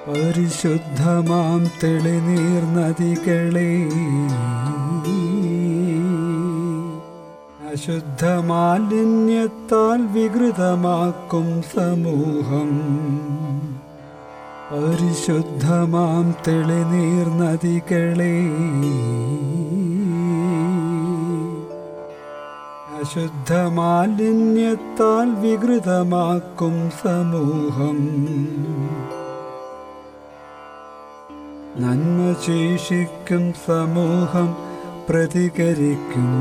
പരിശുദ്ധമാം തെളിനീർനദികളെ അശുദ്ധ മാലിന്യത്താൽ വികൃതമാക്കും സമൂഹം പരിശുദ്ധമാം തെളിനീർനദികളെ അശുദ്ധ മാലിന്യത്താൽ വികൃതമാക്കും സമൂഹം നന്മ ശേഷിക്കും സമൂഹം പ്രതികരിക്കും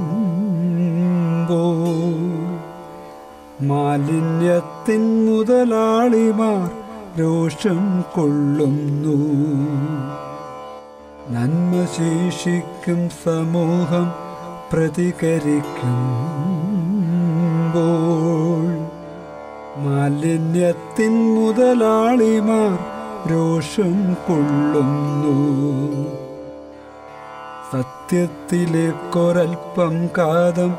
മാലിന്യത്തിൻ മുതലാളിമാർ രോഷം കൊള്ളുന്നു നന്മ ശേഷിക്കും സമൂഹം പ്രതികരിക്കുമ്പോൾ മാലിന്യത്തിൻ മുതലാളിമാർ രോഷം കൊള്ളുന്നു സത്യത്തിലേക്കൊരൽപ്പം കാതം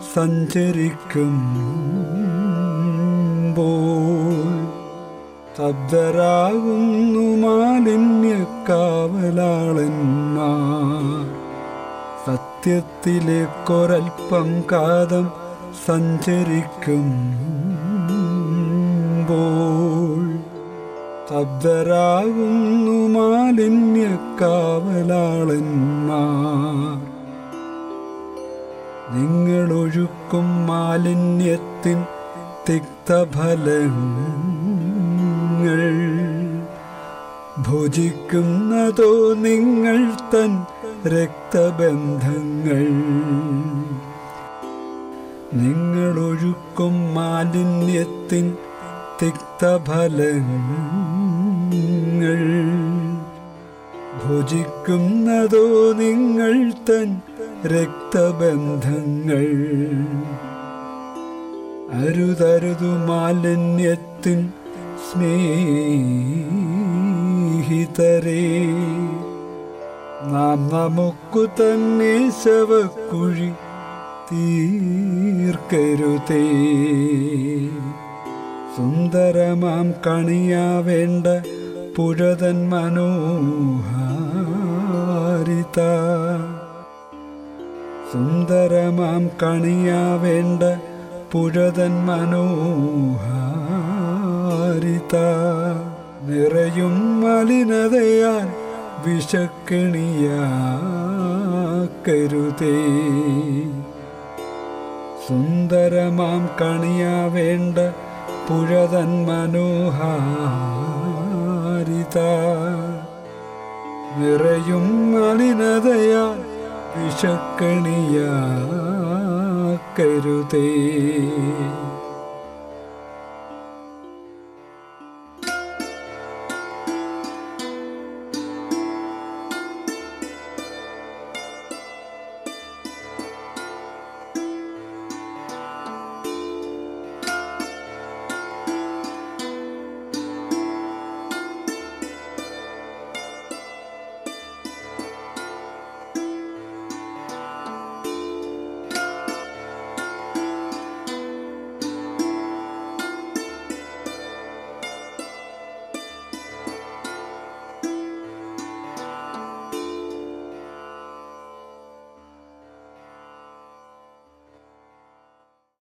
സഞ്ചരിക്കുമ്പോൾ ശബ്ദരാകുന്നു മാലിന്യക്കാവലാളന്മാർ സത്യത്തിലേക്കൊരൽപ്പം കാതം സഞ്ചരിക്കുമ്പോൾ ശബ്ദരാകുന്നു മാലിന്യക്കാവലാളന്മാർ നിങ്ങളൊഴുക്കും മാലിന്യത്തിൻ തിക്തഫലങ്ങൾ ഭുജിക്കുന്നതോ നിങ്ങൾ തൻ രക്തബന്ധങ്ങൾ നിങ്ങളൊഴുക്കും മാലിന്യത്തിൻ തിക്തഫലങ്ങൾ ഭുജിക്കുന്നതോ നിങ്ങൾ തൻ രക്തബന്ധങ്ങൾ അരുതരുതു മാലിന്യത്തിൻ സ്നേഹിതരേ നാം നമുക്കു തന്നെ ശവക്കുഴി തീർക്കരുതേ സുന്ദരമാം കണിയാവേണ്ട പുഴതൻ മനോഹാരിത സുന്ദരമാം കണിയാവേണ്ട പുഴതൻ മനോഹാരിത നിറയും മലിനതയാൽ വിഷക്കിണിയാക്കരുതേ സുന്ദരമാം കണിയാവേണ്ട പുഴതൻ മനോഹാരിത നിറയും മലിനതയാൽ വിഷക്കണിയാക്കരുതേ